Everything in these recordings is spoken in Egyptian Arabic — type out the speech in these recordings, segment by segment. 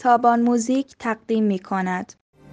تابان موزیک تقدیم می کند.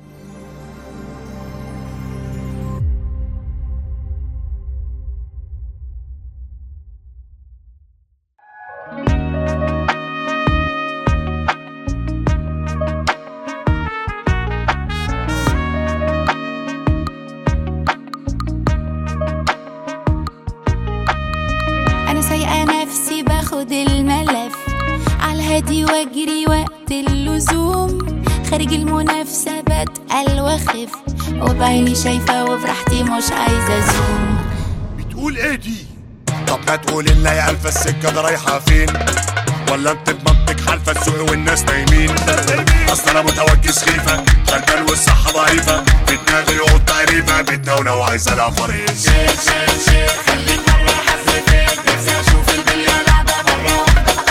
هادي واجري وقت اللزوم خارج المنافسة بتقل واخف وبعيني شايفة وبراحتي مش عايزة زوم بتقول ايه دي؟ طب ما تقول لنا يا الف السكة دي رايحة فين؟ ولا انت بمنطق حالفة السوق والناس نايمين؟ اصل انا متوجه سخيفة شغال والصحة ضعيفة في دماغي يقعد تعريفة بتنونة وعايزة لها فريق شيخ شيخ شيخ خليك مرة حظ فيك نفسي اشوف البلية لعبة مرة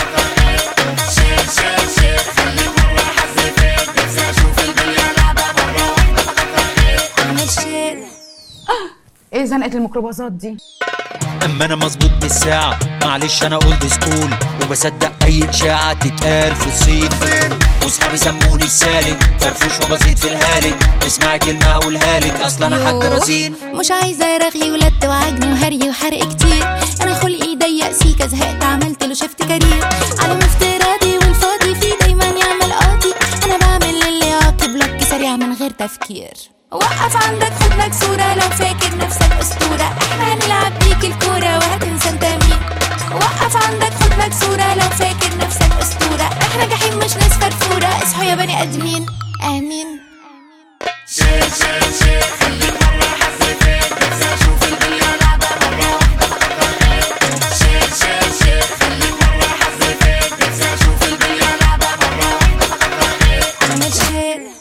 ايه زنقه الميكروباصات دي اما انا مظبوط بالساعة معلش انا اولد سكول وبصدق اي اشاعة تتقال في الصين واصحابي سموني السالك فرفوش وبسيط في الهالك اسمع كلمة اقولها لك اصلا انا حد رزين مش عايزة رغي ولد وعجن وهري وحرق كتير انا خلقي ضيق سيكا زهقت عملت له شفت كارير على افتراضي والفاضي فيه دايما يعمل قاضي انا بعمل اللي يعاقب بلوك سريع من غير تفكير وقف عندك خد لك صورة لو فاكر نفسك أسطورة احنا هنلعب بيك الكورة وهتنسى انت مين وقف عندك خد لك صورة لو فاكر نفسك أسطورة احنا جحيم مش ناس فرفورة اصحوا يا بني آدمين آمين شيل شيل شيل خلي مرة حظ فيك نفسي أشوف الدنيا لعبة مرة شيل شيل شيل خلي مرة حظ فيك نفسي أشوف الدنيا لعبة مرة من شيل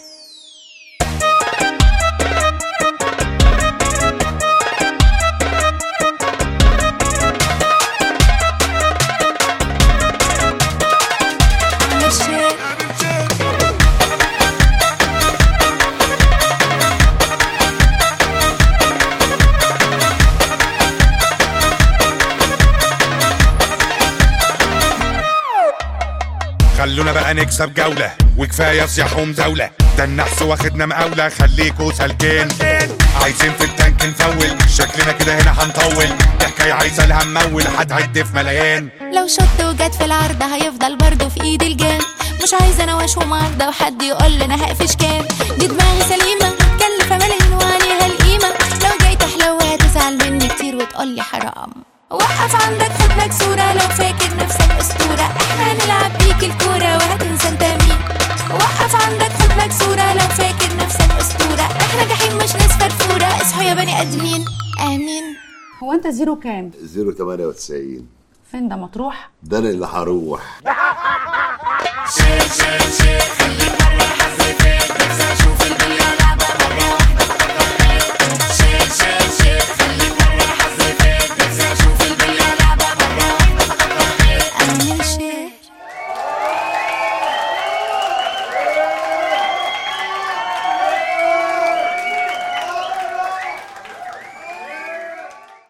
خلونا بقى نكسب جولة وكفاية صياحهم دولة ده النحس واخدنا مقاولة خليكوا سالكين عايزين في التانك نفول شكلنا كده هنا هنطول دي حكاية عايزة لها ممول هتعد في ملايين لو شط وجت في العرض هيفضل برضه في ايد الجان مش عايزة نواش ومعارضة وحد يقول لنا هقفش كام دي دماغي سليمة متكلفة ملايين وعليها القيمة لو جاي تحلو هتزعل مني كتير وتقولي حرام وقف عندك خد لك صورة لو فاكر نفسك أسطورة احنا هنلعب بيك الكورة وهتنسى انت مين وقف عندك خد لك صورة لو فاكر نفسك أسطورة احنا جحيم مش ناس فرفورة اصحوا يا بني آدمين آمين هو انت زيرو كام 098 فين ده مطروح ده انا اللي هروح شيل شيل شيل خلي